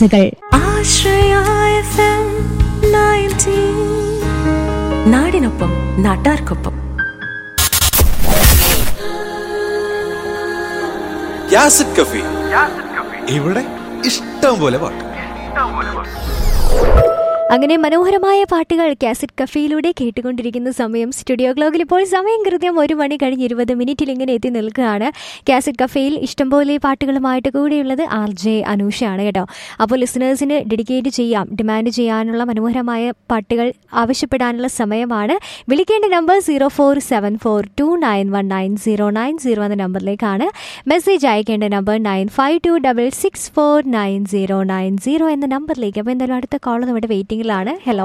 ആശംസകൾ ആശ്രയ FM 90. നാടിനൊപ്പം നാട്ടാർക്കൊപ്പം യാസിഡ് കഫി ഇവിടെ ഇഷ്ടം പോലെ പാട്ട് അങ്ങനെ മനോഹരമായ പാട്ടുകൾ കാസറ്റ് കഫയിലൂടെ കേട്ടുകൊണ്ടിരിക്കുന്ന സമയം സ്റ്റുഡിയോ ക്ലോക്കിൽ ഇപ്പോൾ സമയം കൃത്യം ഒരു മണി കഴിഞ്ഞ് ഇരുപത് മിനിറ്റിൽ ഇങ്ങനെ എത്തി നിൽക്കുകയാണ് കാസറ്റ് കഫയിൽ ഇഷ്ടംപോലെ പാട്ടുകളുമായിട്ട് കൂടെയുള്ളത് ആർ ജെ അനൂഷയാണ് കേട്ടോ അപ്പോൾ ലിസണേഴ്സിന് ഡെഡിക്കേറ്റ് ചെയ്യാം ഡിമാൻഡ് ചെയ്യാനുള്ള മനോഹരമായ പാട്ടുകൾ ആവശ്യപ്പെടാനുള്ള സമയമാണ് വിളിക്കേണ്ട number zero four seven four two nine one nine zero nine zero എന്ന നമ്പറിലേക്കാണ് മെസ്സേജ് അയക്കേണ്ട number nine five two double six four nine zero nine zero എന്ന നമ്പറിലേക്ക് അപ്പോൾ എന്തായാലും അടുത്ത കോൾ നമ്മുടെ വെയിറ്റിംഗിലാണ് ഹലോ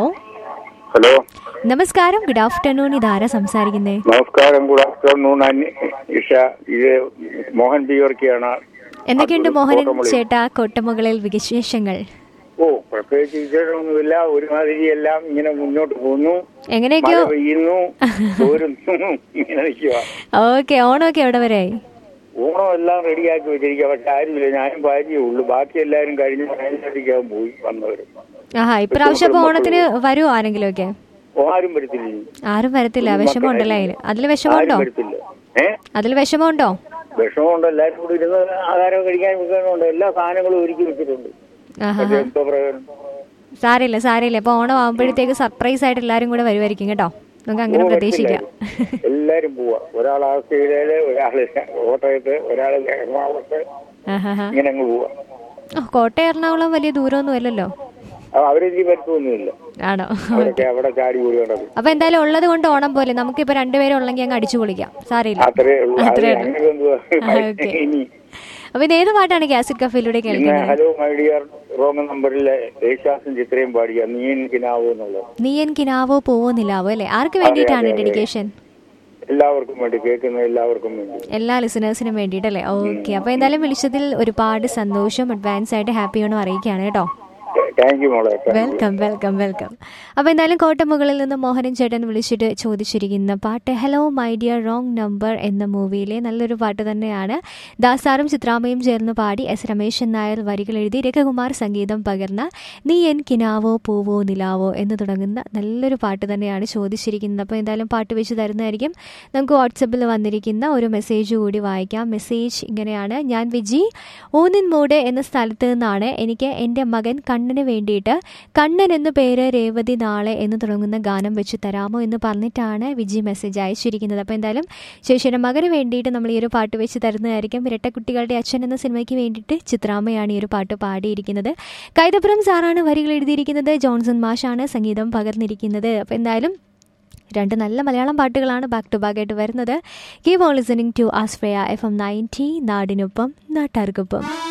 ഹലോ നമസ്കാരം ഗുഡ് ആഫ്റ്റർനൂൺ ഇതാരാ സംസാരിക്കുന്നേ നമസ്കാരം ഗുഡ് ആഫ്റ്റർനൂൺ ഇഷ ഇത് മോഹൻ ബിയോർക്കിയാണ് എന്തൊക്കെയുണ്ട് അത് മോഹനൻ കോട്ടമുളി. ചേട്ടാ കൊട്ടമുകളിൽ വിശേഷങ്ങൾ ഓ പ്രത്യേകിച്ച് വിശേഷമൊന്നുമില്ല ഒരുമാതിരി എല്ലാം ഇങ്ങനെ മുന്നോട്ട് പോകുന്നു മഴ എങ്ങനെയൊക്കെയോ പെയ്യുന്നു തോരുന്നു ഇങ്ങനെ നിൽക്കുക ഓക്കെ ഓണമൊക്കെ എവിടെ വരെയായി ഓണം എല്ലാം റെഡിയാക്കി വെച്ചിരിക്കുക പക്ഷെ ആരുമില്ല ഞാനും ഭാര്യയേ ഉള്ളൂ ബാക്കി എല്ലാവരും കഴിഞ്ഞ് വയനാട്ടിലേക്കാവും പോയി വന്നവര് ആഹാ ഇപ്രാവശ്യം അപ്പോൾ ഓണത്തിന് വരുമോ ആരെങ്കിലും ഒക്കെ ഓ, ആരും വരത്തില്ല ഇനി. ആരും വരത്തില്ല വിഷമമുണ്ടല്ലോ അതിന് അതിൽ വിഷമമുണ്ടോ ആരും വരത്തില്ല ഏ അതിൽ വിഷമമുണ്ടോ വിഷമമുണ്ട് എല്ലാവരും കൂടി ഇരുന്ന് ആഹാരം കഴിക്കാൻ വെക്കാനുണ്ട് എല്ലാ സാധനങ്ങളും ഒരുക്കി വെച്ചിട്ടുണ്ട് ആഹാ പക്ഷെ എന്തോ പ്രയോജനം സാരമില്ല സാരമില്ല അപ്പോൾ ഓണം ആകുമ്പോഴത്തേക്ക് സർപ്രൈസ് ആയിട്ട് എല്ലാവരും കൂടെ വരുമായിരിക്കും കേട്ടോ നമുക്ക് അങ്ങനെ ഓ, പ്രതീക്ഷിക്കാം എല്ലാരും പോവാ ഒരാൾ ആസ്ട്രേലിയയില് ഒരാള് കോട്ടയത്ത് ഒരാള് എറണാകുളത്ത് ആഹാ ഇങ്ങനെ അങ്ങ് പോവാ ഓ കോട്ടയം എറണാകുളം വലിയ ദൂരമൊന്നും അല്ലല്ലോ അപ്പൊ അവരെനിക്ക് പറ്റത്തൊന്നുമില്ല ആണോ അവരൊക്കെ അവിടെ ചാടി കൂടി കിടക്കും അപ്പൊ എന്തായാലും ഉള്ളത് കൊണ്ട് ഓണം പോലെ നമുക്കിപ്പോ രണ്ടുപേരും ഉള്ളെങ്കിൽ അങ്ങ് അടിച്ചു പൊളിക്കാം സാരമില്ല അത്രേ ഉള്ളൂ അത് അത്രേ ഉള്ളൂ. അങ്ങനെ എന്തുവാ ഓക്കേ. ഇനി അപ്പൊ ഇത് ഏത് പാട്ടാണ് കാസിഡ് കഫയിലൂടെ ഇന്ന് കേൾക്കുന്നത് ഹലോ മൈ ഡിയർ റോങ് നമ്പറിലെ യേശാസും ചിത്രയും പാടിയ നീ എനിക്കിനാവോ എന്നുള്ളത് നീ എനിക്കിനാവോ പോവോ നിലാവോ അല്ലേ ആർക്ക് വേണ്ടിയിട്ടാണ് അതെ, അതെ. ഡെഡിക്കേഷൻ എല്ലാവർക്കും വേണ്ടി കേൾക്കുന്ന എല്ലാവർക്കും വേണ്ടി എല്ലാ ലിസണേഴ്സിനും വേണ്ടിയിട്ടല്ലേ ഓക്കെ അപ്പൊ എന്തായാലും വിളിച്ചതിൽ ഒരുപാട് സന്തോഷം അഡ്വാൻസ് ആയിട്ട് ഹാപ്പി ഓണം അറിയിക്കുകയാണ് കേട്ടോ താങ്ക് യു മോളെ thank you welcome welcome welcome അപ്പോൾ എന്തായാലും കോട്ടമുകളിൽ നിന്ന് മോഹനൻ ചേട്ടൻ വിളിച്ചിട്ട് ചോദിച്ചിരിക്കുന്ന പാട്ട് hello my dear wrong number എന്ന മൂവിയിലെ നല്ലൊരു പാട്ട് തന്നെയാണ് ദാസാറും ചിത്രാമയും ചേർന്ന് പാടി എസ് രമേശൻ നായർ വരികൾ എഴുതി രഘകുമാർ സംഗീതം പകർന്ന നീ എൻ കിനാവോ പൂവോ നിലാവോ എന്ന് തുടങ്ങുന്ന നല്ലൊരു പാട്ട് തന്നെയാണ് ചോദിച്ചിരിക്കുന്നത് അപ്പോൾ എന്തായാലും പാട്ട് വെച്ച് തരുന്നതായിരിക്കും നമുക്ക് വാട്സപ്പിൽ വന്നിരിക്കുന്ന ഒരു മെസ്സേജ് കൂടി വായിക്കാം മെസ്സേജ് ഇങ്ങനെയാണ് ഞാൻ വിജി ഊന്നിൻ മൂട് എന്ന സ്ഥലത്ത് നിന്നാണ് എനിക്ക് എൻ്റെ മകൻ കണ്ണന് വേണ്ടിയിട്ട് കണ്ണൻ എന്നു പേര് രേവതി നാളെ എന്ന് തുടങ്ങുന്ന ഗാനം വെച്ച് തരാമോ എന്ന് പറഞ്ഞിട്ടാണ് വിജി മെസ്സേജ് അയച്ചിരിക്കുന്നത് അപ്പോൾ എന്തായാലും ശേഷിയുടെ മകന് വേണ്ടിയിട്ട് നമ്മൾ ഈ ഒരു പാട്ട് വെച്ച് തരുന്നതായിരിക്കും ഇരട്ടക്കുട്ടികളുടെ അച്ഛൻ എന്ന സിനിമയ്ക്ക് വേണ്ടിയിട്ട് ചിത്രാമ്മയാണ് ഈ ഒരു പാട്ട് പാടിയിരിക്കുന്നത് കൈതപ്പുറം സാറാണ് വരികൾ എഴുതിയിരിക്കുന്നത് ജോൺസൺ മാഷാണ് സംഗീതം പകർന്നിരിക്കുന്നത് അപ്പോൾ എന്തായാലും രണ്ട് നല്ല മലയാളം പാട്ടുകളാണ് ബാക്ക് ടു ബാക്ക് ആയിട്ട് വരുന്നത് കീപ് ഓൺ ലിസണിങ് ടു ആസ്ഫ്രയ എഫ് എം നയൻറ്റി നാടിനൊപ്പം നാട്ടാർക്കൊപ്പം